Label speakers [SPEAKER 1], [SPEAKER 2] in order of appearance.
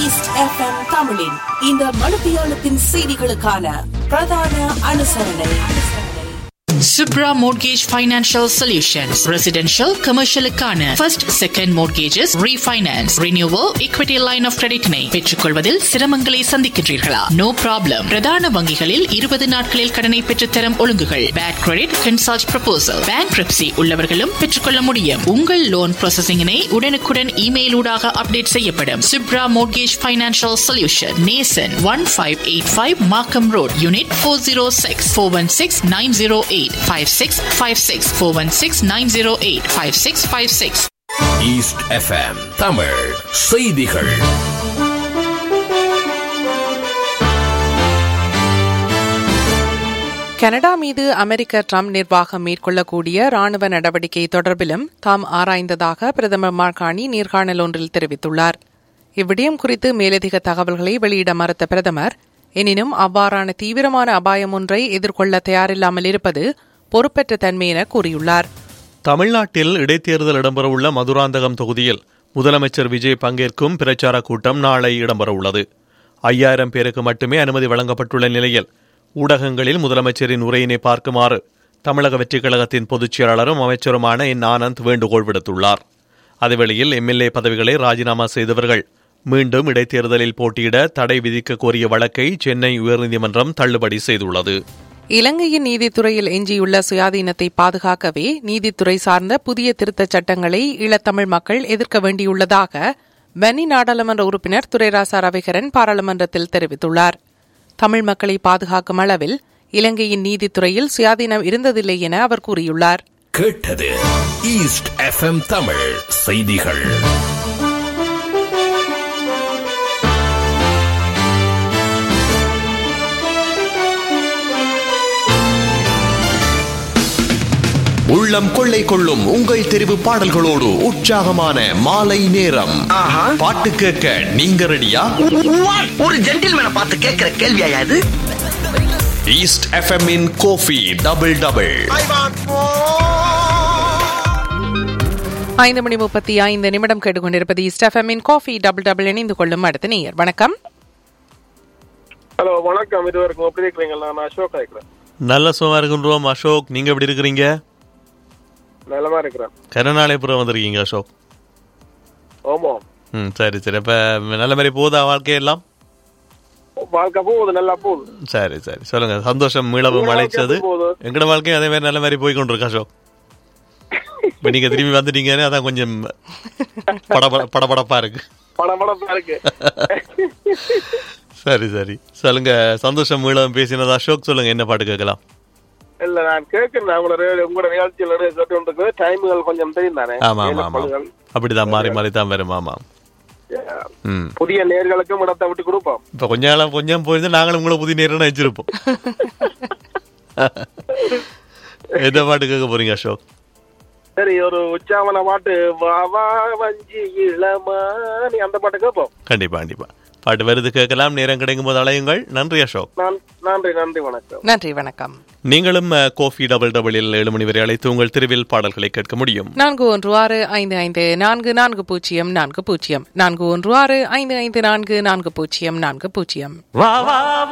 [SPEAKER 1] East FM தமிழின் இந்த மணித்தியாலத்தின் செய்திகளுக்கான பிரதான அனுசரணை
[SPEAKER 2] Subra Mortgage Financial Solutions. Residential, commercial க்கான first, second mortgages, refinance, renewal, equity line of credit னை பெற்றுக்கொள்வதில் சிரமங்களை சந்திக்கின்றீர்களா நோ ப்ராப்ளம் பிரதான வங்கிகளில் இருபது நாட்களில் கடனை பெற்றுத்தரும் ஒழுங்குகள் bad credit consult proposal bankruptcy உள்ளவர்களும் பெற்றுக்கொள்ள முடியும் உங்கள் லோன் ப்ராசஸிங்கினை உடனுக்குடன் இமெயில் ஊடாக அப்டேட் செய்யப்படும் Subra Mortgage Financial Solution நேசன் one five eight five Markham road unit four zero six four one six nine zero eight five six five six four one six nine zero eight five six five six
[SPEAKER 3] east FM Tamil செய்திகள்
[SPEAKER 4] Canada மீது அமெரிக்க Trump நிர்வாகம் மேற்கொள்ளக்கூடிய ராணுவ நடவடிக்கை தொடர்பிலும் தாம் ஆராய்ந்ததாக பிரதமர் மார்கானி நேர்காணல் ஒன்றில் தெரிவித்துள்ளார் இவ்விடயம் குறித்து மேலதிக தகவல்களை வெளியிட மறுத்த பிரதமர் எனினும் அவ்வாறான தீவிரமான அபாயம் ஒன்றை எதிர்கொள்ள தயாரில்லாமல் இருப்பது பொறுப்பற்ற தன்மை என கூறியுள்ளார்
[SPEAKER 5] தமிழ்நாட்டில் இடைத்தேர்தல் இடம்பெறவுள்ள மதுராந்தகம் தொகுதியில் முதலமைச்சர் விஜய் பங்கேற்கும் பிரச்சார கூட்டம் நாளை இடம்பெறவுள்ளது ஐயாயிரம் பேருக்கு மட்டுமே அனுமதி வழங்கப்பட்டுள்ள நிலையில் ஊடகங்களில் முதலமைச்சரின் உரையினை பார்க்குமாறு தமிழக வெற்றிக் கழகத்தின் பொதுச் செயலாளரும் அமைச்சருமான என் ஆனந்த் வேண்டுகோள் விடுத்துள்ளார் அதேவேளையில் எம்எல்ஏ பதவிகளை ராஜினாமா செய்தவர்கள் மீண்டும் இடைத்தேர்தலில் போட்டியிட தடை விதிக்க கோரிய வழக்கை சென்னை உயர்நீதிமன்றம் தள்ளுபடி செய்துள்ளது
[SPEAKER 4] இலங்கையின் நீதித்துறையில் எஞ்சியுள்ள சுயாதீனத்தை பாதுகாக்கவே நீதித்துறை சார்ந்த புதிய திருத்தச் சட்டங்களை ஈழத்தமிழ் மக்கள் எதிர்க்க வேண்டியுள்ளதாக வன்னி நாடாளுமன்ற உறுப்பினர் துரைராசா ரவிகரன் பாராளுமன்றத்தில் தெரிவித்துள்ளார் தமிழ் மக்களை பாதுகாக்கும் அளவில் இலங்கையின் நீதித்துறையில் சுயாதீனம் இருந்ததில்லை என அவர் கூறியுள்ளார்
[SPEAKER 3] கேட்டது ஈஸ்ட் எஃப்எம் தமிழ் செய்திகள் உள்ளம் கொள்ளை கொள்ளும் உங்கள் தெரிவு பாடல்களோடு உற்சாகமான மாலை நேரம் பாட்டு கேட்க நீங்க ரெடியா
[SPEAKER 6] ஒரு ஜென்டில்மேனை பார்த்து கேட்கிற கேள்வியா இது
[SPEAKER 3] east FM in coffee double double
[SPEAKER 4] ஐந்து மணி முப்பத்தி ஐந்து நிமிடம் கேட்டுக்கொண்டிருப்பது ஸ்டெஃபமின் காஃபி டபுள் டபுள் இணைந்து கொள்ளும் அடுத்த நேயர் வணக்கம்
[SPEAKER 7] ஹலோ வணக்கம் இது வரைக்கும் எப்படி இருக்கிறீங்க நான் அசோக் இருக்கிறேன்
[SPEAKER 5] நல்ல சுகமா இருக்கின்றோம் அசோக் நீங்க எப்படி இருக்கிறீங்க
[SPEAKER 7] நலமா இருக்கிறேன்
[SPEAKER 5] கருநாளைப்புறம் வந்திருக்கீங்க அசோக்
[SPEAKER 7] ஆமாம்
[SPEAKER 5] ம் சரி சரி அப்ப நல்ல மாதிரி போதா வாழ்க்கையெல்லாம்
[SPEAKER 7] வாழ்க்கை போகுது நல்லா போகுது
[SPEAKER 5] சரி சரி சொல்லுங்க சந்தோஷம் மீளவும்
[SPEAKER 7] உங்க வாழ்க்கை
[SPEAKER 5] அழைச்சது
[SPEAKER 7] எப்படி போகுது?
[SPEAKER 5] எங்கட வாழ்க்கையும் அதே மாதிரி நல்ல மாதிரி போய் கொண்டிருக்கு அசோக் இப்ப நீங்க திரும்பி வந்துட்டீங்கன்னு அதான் கொஞ்சம் படபட படபடப்பா இருக்கு
[SPEAKER 7] படம் படம் இருக்கு
[SPEAKER 5] சரி சரி சொல்லுங்க சந்தோஷம் மீளவும் பேசினது அசோக் சொல்லுங்க என்ன பாட்டு கேட்கலாம்
[SPEAKER 7] இல்ல நான் கேட்கிறேன் உங்களோட ரே- உங்களோட நிகழ்ச்சியில் கேட்டு இருக்குது டைமுகள் கொஞ்சம் தெரியும் தானே
[SPEAKER 5] ஆமா ஆமா ஆமா
[SPEAKER 7] வேலைப்பளுகள்.
[SPEAKER 5] அப்படிதான் மாறி மாறி தான் வரும் ஆமா
[SPEAKER 7] Yeah.
[SPEAKER 5] ம்
[SPEAKER 7] புதிய நேர்களுக்கும் இடத்தை விட்டு கொடுப்போம்
[SPEAKER 5] இப்ப கொஞ்ச நாளா கொஞ்சம் போயிருந்து நாங்களும் உங்களை புதிய நேரம் வச்சிருப்போம் எந்த பாட்டு கேட்க போறீங்க அசோக்
[SPEAKER 7] சரி ஒரு உச்சாவன பாட்டு வா வா வஞ்சி இளமானி அந்த பாட்டு கேட்போம்
[SPEAKER 5] கண்டிப்பா கண்டிப்பா பாட்டு வருது கேட்கலாம் நேரம் கிடைக்கும் போது அலையுங்கள் நன்றி அசோக்
[SPEAKER 7] நான் நன்றி நன்றி வணக்கம்
[SPEAKER 4] நன்றி வணக்கம்
[SPEAKER 5] நீங்களும் அஹ், கோஃபி டபுள் டபுளில் ஏழு மணி வரை அழைத்து உங்கள் தெருவில் பாடல்களை கேட்க முடியும்
[SPEAKER 4] நான்கு ஒன்று ஆறு ஐந்து ஐந்து நான்கு நான்கு பூஜ்ஜியம் நான்கு பூஜ்ஜியம் நான்கு ஒன்று ஆறு ஐந்து ஐந்து நான்கு நான்கு பூஜ்ஜியம் நான்கு பூஜ்ஜியம்
[SPEAKER 5] வா வா